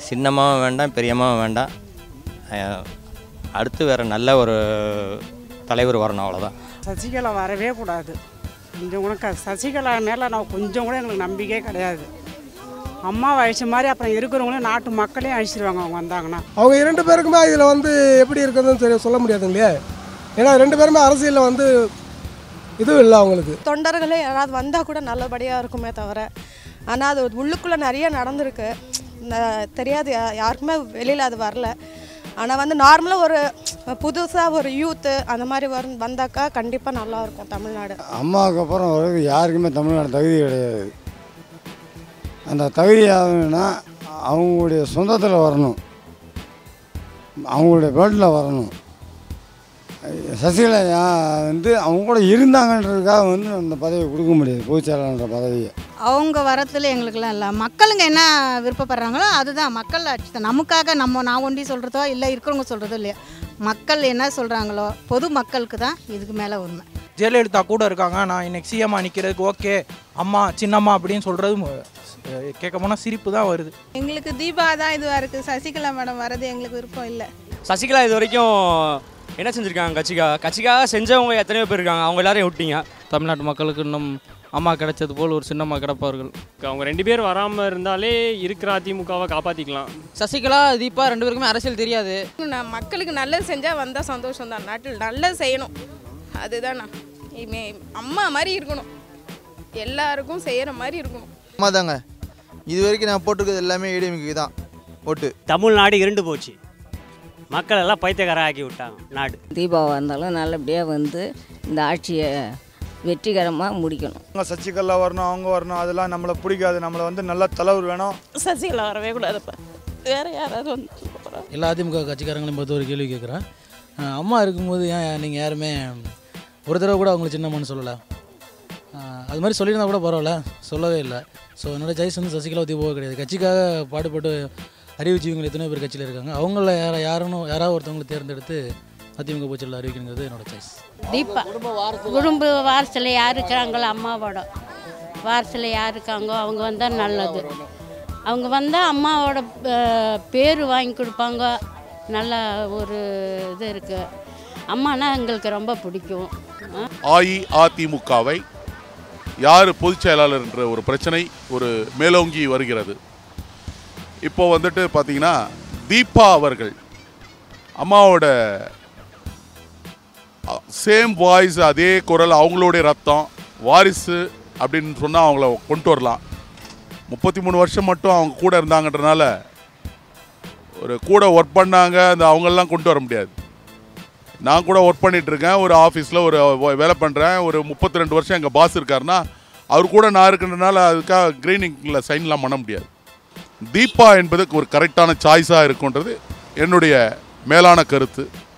சின்னம்மாவும் வேண்டாம் பெரியம்மாவும் வேண்டாம் அஹ், அடுத்து வேறு நல்ல ஒரு தலைவர் வரணும் அவ்வளோதான் சசிகலா வரவே கூடாது கொஞ்சம் கூட க சசிகலா மேலே நான் கொஞ்சம் கூட எங்களுக்கு நம்பிக்கையே கிடையாது அம்மா அழிச்ச மாதிரி அப்புறம் இருக்கிறவங்களும் நாட்டு மக்களையும் அழிச்சிருவாங்க அவங்க வந்தாங்கன்னா அவங்க இரண்டு பேருக்குமே இதில் வந்து எப்படி இருக்குதுன்னு சரி சொல்ல முடியாது இல்லையா ஏன்னா ரெண்டு பேருமே அரசியலில் வந்து இதுவும் இல்லை அவங்களுக்கு தொண்டர்களே யாராவது வந்தால் கூட நல்லபடியாக இருக்குமே தவிர ஆனால் அது உள்ளுக்குள்ளே நிறைய நடந்திருக்கு ந- தெரியாது யா- யாருக்குமே வெளியில் அது வரல ஆனால் வந்து நார்மலாக ஒரு புதுசாக ஒரு யூத்து அந்த மாதிரி வரும் வந்தாக்கா கண்டிப்பாக நல்லாயிருக்கும் தமிழ்நாடு அம்மாவுக்கு அப்புறம் வர்றது யாருக்குமே தமிழ்நாடு தகுதி கிடையாது அந்த தகுதி ஆகணும்னா அவங்களுடைய சொந்தத்தில் வரணும் அவங்களுடைய பேட்டில் வரணும் சசிகலா யா- வந்து அவங்க கூட இருந்தாங்கன்றதுக்காக வந்து அந்த பதவியை கொடுக்க முடியாது பொதுச் செயலாளர் பதவியை அவங்க வரத்துல எங்களுக்கெல்லாம் இல்லை மக்களுங்க என்ன விருப்பப்படுறாங்களோ அதுதான் மக்கள் ஆட்சி தான் நமக்காக நம்ம நான் ஒண்டி சொல்கிறதோ இல்லை இருக்கிறவங்க சொல்கிறதோ இல்லையா மக்கள் என்ன சொல்கிறாங்களோ பொது மக்களுக்கு தான் இதுக்கு மேலே உண்மை ஜெயலலிதா கூட இருக்காங்க நான் இன்னைக்கு சிஎம்மா நிற்கிறதுக்கு ஓகே அம்மா சின்னம்மா அப்படின்னு சொல்கிறது கேட்க போனால் சிரிப்பு தான் வருது எங்களுக்கு தீபா தான் இதுவாக இருக்குது சசிகலா மேடம் வரது எங்களுக்கு விருப்பம் இல்லை சசிகலா இது வரைக்கும் என்ன செஞ்சுருக்காங்க கட்சிக்காக கட்சிக்காக செஞ்சவங்க எத்தனையோ பேர் இருக்காங்க அவங்க எல்லாரையும் விட்டீங்க தமிழ்நாட்டு மக்களுக்கு இன்னும் அம்மா கிடைச்சது போல் ஒரு சின்னம்மா கிடப்பார்கள் அவங்க ரெண்டு பேர் வராமல் இருந்தாலே இருக்கிற அதிமுகவை காப்பாற்றிக்கலாம் சசிகலா தீபா ரெண்டு பேருக்குமே அரசியல் தெரியாது நான் மக்களுக்கு நல்லது செஞ்சால் வந்தால் சந்தோஷம் தான் நாட்டில் நல்லது செய்யணும் அதுதான் நான் இனிமே அம்மா மாதிரி இருக்கணும் எல்லாருக்கும் செய்கிற மாதிரி இருக்கணும் அம்மா தாங்க இது வரைக்கும் நான் போட்டிருக்கிறது எல்லாமே ஏடிஎம்கே தான் ஓட்டு தமிழ்நாடு இருண்டு போச்சு மக்கள் எல்லாம் பைத்தியக்கார ஆக்கி விட்டாங்க நாடு தீபா வந்தாலும் நல்லபடியாக வந்து இந்த ஆட்சியை வெற்றிகரமாக முடிக்கணும் அவங்க சசிகலா வரணும் அவங்க வரணும் அதெல்லாம் நம்மளை பிடிக்காது நம்மளை வந்து நல்ல தலைவர் வேணும் சசிகலா வரவே கூடாதுப்பா வேற யாராவது வந்து எல்லா அதிமுக கட்சிக்காரங்களையும் பார்த்து ஒரு கேள்வி கேட்குறேன் அஹ் அம்மா இருக்கும்போது ஏன் நீங்கள் யாருமே ஒரு தடவை கூட அவங்களை சின்னம்மான்னு சொல்லலை அஹ் அது மாதிரி சொல்லியிருந்தா கூட பரவாயில்ல சொல்லவே இல்லை ஸோ என்னோட சாய்ஸ் வந்து சசிகலா தீபாவோ கிடையாது கட்சிக்காக பாடுபட்டு அறிவிச்சவங்க எத்தனையோ பேர் கட்சியில் இருக்காங்க அவங்கள யார யாருன்னு யாராவது ஒருத்தவங்களை தேர்ந்தெடுத்து அதிமுக போச்சலில் அறிவிக்கணுங்கிறது என்னோட சாய்ஸ் தீபா குடும்ப வாரத்தில் யார் இருக்கிறாங்களோ அம்மாவோட வாரத்தில் யார் இருக்காங்களோ அவங்க வந்தால் நல்லது அவங்க வந்தால் அம்மாவோட அஹ், பேர் வாங்கி கொடுப்பாங்க நல்ல ஒரு இது இருக்குது அம்மானா எங்களுக்கு ரொம்ப பிடிக்கும் ஆ? அஇஅதிமுகவை யார் பொதுச் செயலாளர் என்ற ஒரு பிரச்சனை ஒரு மேலோங்கி வருகிறது இப்போ வந்துட்டு பார்த்தீங்கன்னா தீபா அவர்கள் அம்மாவோட சேம் வாய்ஸ் அதே குரல் அவங்களுடைய ரத்தம் வாரிசு அப்படின்னு சொன்னால் அவங்கள கொண்டு வரலாம் முப்பத்தி மூணு வருஷம் மட்டும் அவங்க கூட இருந்தாங்கன்றனால ஒரு கூட ஒர்க் பண்ணாங்க அந்த அவங்களெல்லாம் கொண்டு வர முடியாது நான் கூட ஒர்க் பண்ணிட்டு இருக்கேன் ஒரு ஆஃபீஸில் ஒரு வ- வேலை பண்ணுறேன் ஒரு முப்பத்தி ரெண்டு வருஷம் எங்கள் பாஸ் இருக்காருன்னா அவர் கூட நான் இருக்கின்றனால அதுக்காக க்ரீனிங்கில் சைன்லாம் பண்ண முடியாது தீபா என்பது ஒரு கரெக்டான சாய்ஸாக இருக்குன்றது என்னுடைய மேலான கருத்து